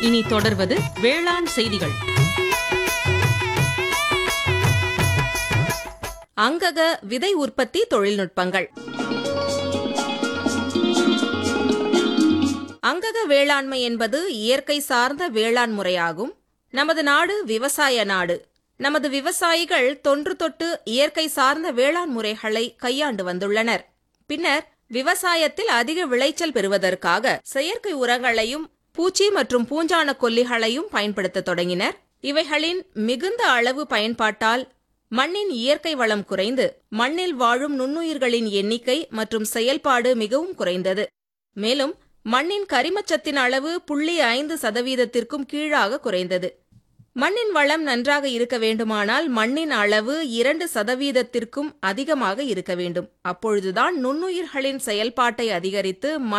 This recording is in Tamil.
இனி தொடர்வது வேளாண் செய்திகள் அங்கக விதை உற்பத்தி தொழில்நுட்பங்கள் அங்கக வேளாண்மை என்பது இயற்கை சார்ந்த வேளாண் முறையாகும் நமது நாடு விவசாய நாடு நமது விவசாயிகள் தொன்று தொட்டு இயற்கை சார்ந்த வேளாண் முறைகளை கையாண்டு வந்துள்ளனர் பின்னர் விவசாயத்தில் அதிக விளைச்சல் பெறுவதற்காக செயற்கை உரங்களையும் பூச்சி மற்றும் பூஞ்சான கொல்லிகளையும் பயன்படுத்த தொடங்கினர் இவைகளின் மிகுந்த அளவு பயன்பாட்டால் மண்ணின் இயற்கை வளம் குறைந்து மண்ணில் வாழும் நுண்ணுயிர்களின் எண்ணிக்கை மற்றும் செயல்பாடு மிகவும் குறைந்தது மேலும் மண்ணின் கரிமச்சத்தின் அளவு புள்ளி ஐந்து சதவீதத்திற்கும் கீழாக குறைந்தது மண்ணின் வளம் நன்றாக இருக்க வேண்டுமானால் மண்ணின் அளவு இரண்டு சதவீதத்திற்கும் அதிகமாக இருக்க வேண்டும் அப்பொழுதுதான் நுண்ணுயிர்களின் செயல்பாட்டை அதிகரித்து மண்